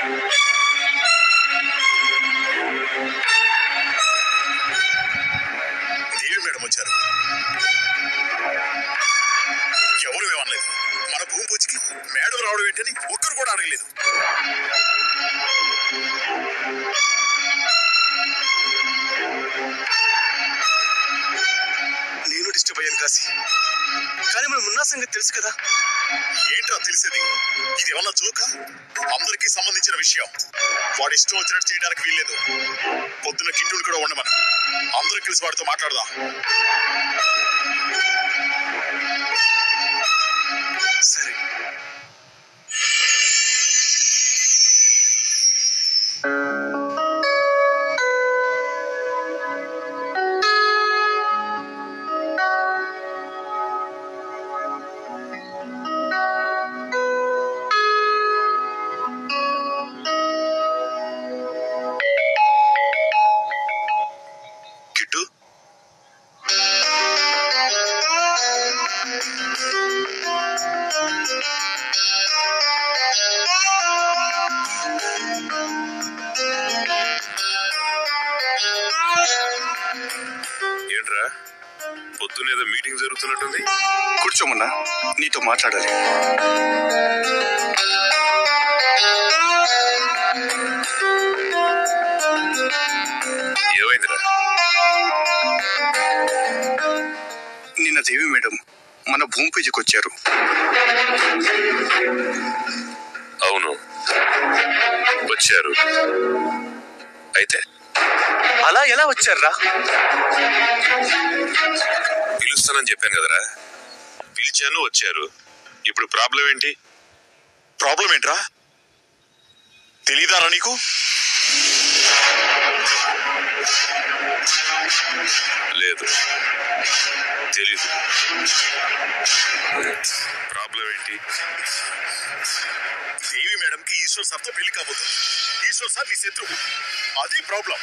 దేవి madam వచ్చారు ఎవరు ఏమనలేదు మన భూమి పూజకి మేడం రావడం ఏంటని ఒక్కరు కూడా అడగలేదు నేను డిస్టర్బ్ అయ్యాను కాశీ కానీ మనం ఉన్న సంగతి తెలుసు కదా ఏంట్రా తెలిసేది ఇది ఏమన్నా జోక అందరికీ సంబంధించిన విషయం వాడి ఇష్టం వచ్చినట్టు చేయడానికి వీల్లేదు పొద్దున కిట్టుని కూడా ఉండమను అందరూ కలిసి వాడితో మాట్లాడదాం సరే కిట్టు ఏంట్రా పొద్దున్నేదో మీటింగ్ జరుగుతున్నట్టుంది కూర్చోమన్నా నీతో మాట్లాడాలి ఏమైందిరా నిన్న దేవి మేడం మన భూమి పూజకి వచ్చారు అవును వచ్చారు అయితే అలా ఎలా వచ్చారా పిలుస్తానని చెప్పాను కదరా పిలిచాను వచ్చారు ఇప్పుడు ప్రాబ్లం ఏంటి ప్రాబ్లం ఏంట్రా తెలీదారా నీకు లేదు తెలీదు ప్రాబ్లం ఏంటి దేవి మేడంకి ఈశ్వర్ సార్తో పెళ్లి కాబోతుంది ఈశ్వర్ సార్ నీ శత్రువు అది ప్రాబ్లం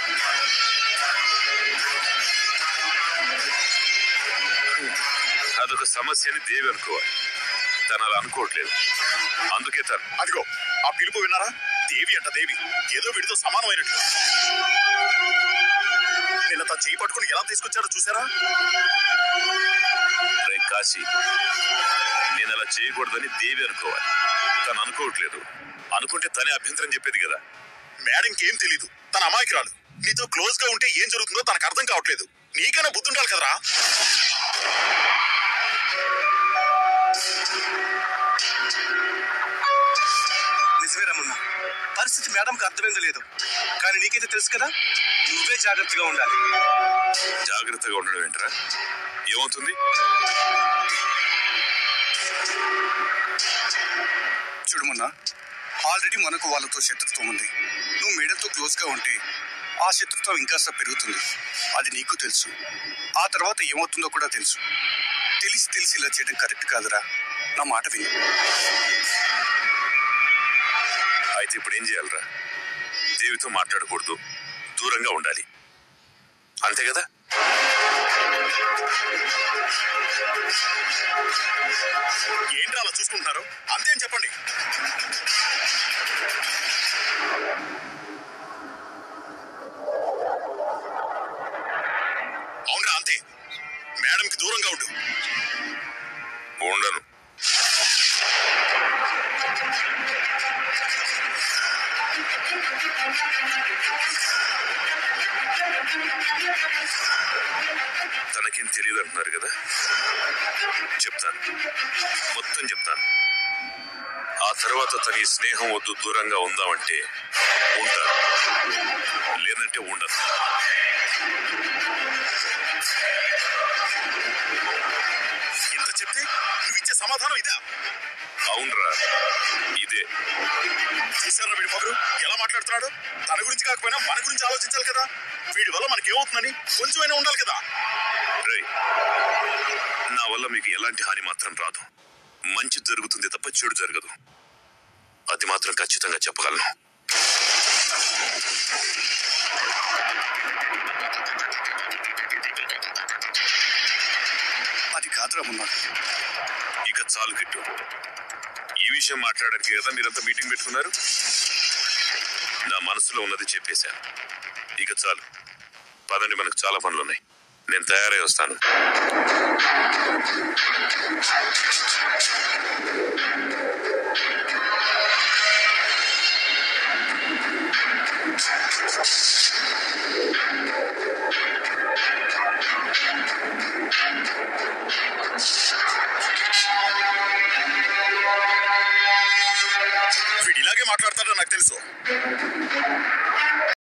అదొక సమస్యని దేవి అనుకోవాలి తను అలా అనుకోవట్లేదు అందుకే తను అదిగో ఆ పిలుపు విన్నారా దేవి అంట దేవి ఏదో వీడితో సమానమైనట్లు నిన్న తను చేయి పట్టుకుని ఎలా తీసుకొచ్చాడో చూసారా రే కాశీ నేను అలా చేయకూడదని దేవి అనుకోవాలి తను అనుకోవట్లేదు అనుకుంటే తనే అభ్యంతరం చెప్పేది కదా మేడంకి ఏం తెలీదు తన అమాయకురాలు నీతో క్లోజ్ గా ఉంటే ఏం జరుగుతుందో తనకు అర్థం కావట్లేదు నీకైనా బుద్ధి ఉండాలి కదరా నిజమే రమన్న పరిస్థితి మేడంకి అర్థమైందో లేదు కానీ నీకైతే తెలుసు కదా నువ్వే జాగ్రత్తగా ఉండాలి జాగ్రత్తగా ఉండడం ఏంట్రా ఏమవుతుంది చూడమన్నా ఆల్రెడీ మనకు వాళ్ళతో శత్రుత్వం ఉంది నువ్వు మేడంతో క్లోజ్ గా ఉంటే ఆ శత్రుత్వం ఇంకాస్త పెరుగుతుంది అది నీకు తెలుసు ఆ తర్వాత ఏమవుతుందో కూడా తెలుసు తెలిసి తెలిసి ఇలా చేయడం కరెక్ట్ కాదురా నా మాట విను అయితే ఇప్పుడు ఏం చేయాలరా దేవితో మాట్లాడకూడదు దూరంగా ఉండాలి అంతే కదా ఏంటి అలా చూసుకుంటున్నారు అంతే అని చెప్పండి అవునరా అంతే మేడంకి దూరంగా ఉండు ఉండను తనకేం తెలియదు అంటున్నారు కదా చెప్తాను మొత్తం చెప్తాను ఆ తర్వాత తన ఈ స్నేహం వద్దు దూరంగా ఉందామంటే ఉంటాను లేదంటే ఉండదు ఇంత చెప్తే నువ్వు ఇచ్చే సమాధానం ఇదా అవునరా ఇదే చూసారా వీడి పొగరు ఎలా మాట్లాడుతున్నాడు తన గురించి కాకపోయినా మన గురించి ఆలోచించాలి కదా వీడి వల్ల మనకి ఏమవుతుందని కొంచెమైనా ఉండాలి కదా రేయ్ నా వల్ల మీకు ఎలాంటి హాని మాత్రం రాదు మంచి జరుగుతుంది తప్ప చెడు జరగదు అది మాత్రం ఖచ్చితంగా చెప్పగలను అది కాదురా మున్నా ఇక చాలు గిట్టు ఈ విషయం మాట్లాడడానికి కదా మీరంతా మీటింగ్ పెట్టుకున్నారు నా మనసులో ఉన్నది చెప్పేశాను ఇక చాలు పదండి మనకు చాలా పనులున్నాయి నేను తయారై వస్తాను వీడు ఇలాగే మాట్లాడతాడో నాకు తెలుసు